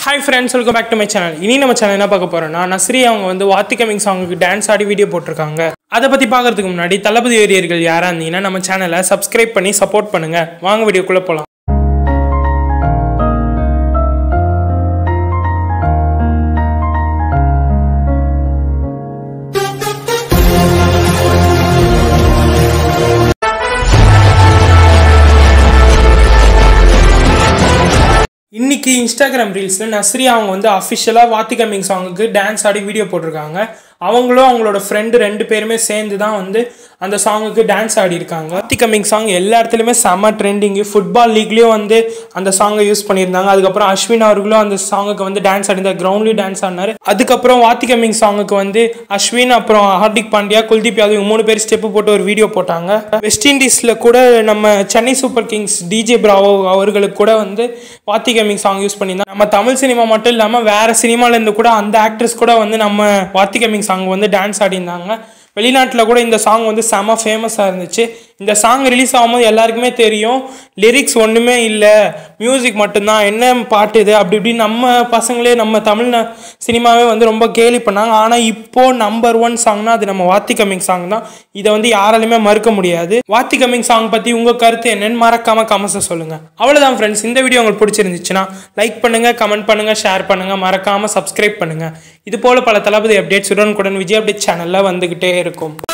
hi friends welcome back to my channel இனி நம்ம channel என்ன பார்க்க போறோம்னா நஸ்ரி அவங்க வந்து வாத்தி கமிங் சாங்குக்கு டான்ஸ் ஆடி வீடியோ போட்டிருக்காங்க அதை பற்றி பார்க்கறதுக்கு முன்னாடி தளபதி ஏரியர்கள் யாராக இருந்தீங்கன்னா நம்ம சேனலை சப்ஸ்கிரைப் பண்ணி சப்போர்ட் பண்ணுங்க வாங்க வீடியோக்குள்ளே போகலாம் இன்னைக்கு இன்ஸ்டாகிராம் ரீல்ஸில் நஸ்ரி அவங்க வந்து அஃபிஷியலாக வாத்தி கம்மிங் சாங்குக்கு டான்ஸ் ஆடி வீடியோ போட்டிருக்காங்க அவங்களும் அவங்களோட ஃப்ரெண்டு ரெண்டு பேருமே சேர்ந்து தான் வந்து அந்த சாங்குக்கு டான்ஸ் ஆடி இருக்காங்க வாத்தி கம்மிங் சாங் எல்லா இடத்துலையுமே செம்ம ட்ரெண்டிங்கு ஃபுட்பால் லீக்லேயும் வந்து அந்த சாங்கை யூஸ் பண்ணியிருந்தாங்க அதுக்கப்புறம் அஸ்வின் அவர்களும் அந்த சாங்குக்கு வந்து டான்ஸ் ஆடிந்தார் கிரவுண்ட்லேயும் டான்ஸ் ஆடினார் அதுக்கப்புறம் வாத்தி கம்மிங் சாங்குக்கு வந்து அஸ்வின் அப்புறம் ஹார்திக் பாண்டியா குல்தீப் யாதவ் இவங்க மூணு பேர் ஸ்டெப்பு போட்டு ஒரு வீடியோ போட்டாங்க வெஸ்ட் இண்டீஸில் கூட நம்ம Chennai super kings DJ Bravo அவர்களுக்கு கூட வந்து வாத்தி கம்மிங் சாங் யூஸ் பண்ணியிருந்தாங்க நம்ம தமிழ் சினிமா மட்டும் இல்லாமல் வேறு சினிமாலேருந்து கூட அந்த ஆக்ட்ரஸ் கூட வந்து நம்ம வாத்தி கம்மிங் சாங் வந்து டான்ஸ் ஆடியிருந்தாங்க வெளிநாட்டில் கூட இந்த சாங் வந்து செம ஃபேமஸாக இருந்துச்சு இந்த சாங் ரிலீஸ் ஆகும்போது எல்லாருக்குமே தெரியும் லிரிக்ஸ் ஒன்றுமே இல்லை மியூசிக் மட்டும்தான் என்ன பாட்டு இது அப்படி இப்படி நம்ம பசங்களே நம்ம தமிழ் ந- சினிமாவே வந்து ரொம்ப கேலி பண்ணாங்க ஆனால் இப்போ நம்பர் ஒன் சாங்னா அது நம்ம வாத்தி கம்மிங் சாங் தான் இதை வந்து யாராலுமே மறுக்க முடியாது வாத்தி கம்மிங் சாங் பற்றி உங்கள் கருத்து என்னன்னு மறக்காம கமெண்ட்ஸை சொல்லுங்கள் அவ்வளோதான் ஃப்ரெண்ட்ஸ் இந்த வீடியோ உங்களுக்கு பிடிச்சிருந்துச்சுன்னா லைக் பண்ணுங்கள் கமெண்ட் பண்ணுங்கள் ஷேர் பண்ணுங்கள் மறக்காமல் சப்ஸ்கிரைப் பண்ணுங்கள் இது போல் பல தளபதி அப்டேட்ஸ் உடனுக்குடன் விஜய் அப்டேட் சேனலில் வந்துக்கிட்டே இருக்கும்